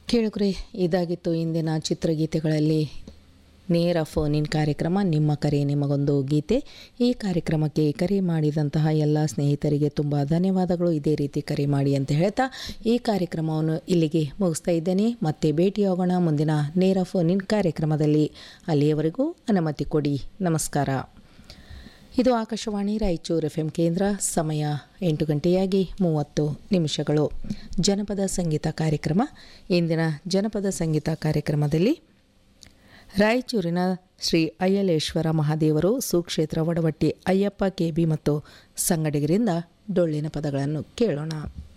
ಕೇಳುಗ್ರೆ ಇದಾಗಿತ್ತು ಇಂದಿನ ಚಿತ್ರಗೀತೆಗಳಲ್ಲಿ ನೇರ ಫೋನ್ ಇನ್ ಕಾರ್ಯಕ್ರಮ ನಿಮ್ಮ ಕರೆ ನಿಮಗೊಂದು ಗೀತೆ ಈ ಕಾರ್ಯಕ್ರಮಕ್ಕೆ ಕರೆ ಮಾಡಿದಂತಹ ಎಲ್ಲ ಸ್ನೇಹಿತರಿಗೆ ತುಂಬ ಧನ್ಯವಾದಗಳು ಇದೇ ರೀತಿ ಕರೆ ಮಾಡಿ ಅಂತ ಹೇಳ್ತಾ ಈ ಕಾರ್ಯಕ್ರಮವನ್ನು ಇಲ್ಲಿಗೆ ಮುಗಿಸ್ತಾ ಇದ್ದೇನೆ ಮತ್ತೆ ಭೇಟಿಯಾಗೋಣ ಮುಂದಿನ ನೇರ ಫೋನ್ ಇನ್ ಕಾರ್ಯಕ್ರಮದಲ್ಲಿ ಅಲ್ಲಿಯವರೆಗೂ ಅನುಮತಿ ಕೊಡಿ ನಮಸ್ಕಾರ ಇದು ಆಕಾಶವಾಣಿ ರಾಯಚೂರು ಎಫ್ ಎಂ ಕೇಂದ್ರ ಸಮಯ ಎಂಟು ಗಂಟೆಯಾಗಿ ಮೂವತ್ತು ನಿಮಿಷಗಳು ಜನಪದ ಸಂಗೀತ ಕಾರ್ಯಕ್ರಮ ಇಂದಿನ ಜನಪದ ಸಂಗೀತ ಕಾರ್ಯಕ್ರಮದಲ್ಲಿ ರಾಯಚೂರಿನ ಶ್ರೀ ಅಯ್ಯಲೇಶ್ವರ ಮಹಾದೇವರು ಸುಕ್ಷೇತ್ರ ವಡವಟ್ಟಿ ಅಯ್ಯಪ್ಪ ಕೆಬಿ ಮತ್ತು ಸಂಗಡಿಗರಿಂದ ಡೊಳ್ಳಿನ ಪದಗಳನ್ನು ಕೇಳೋಣ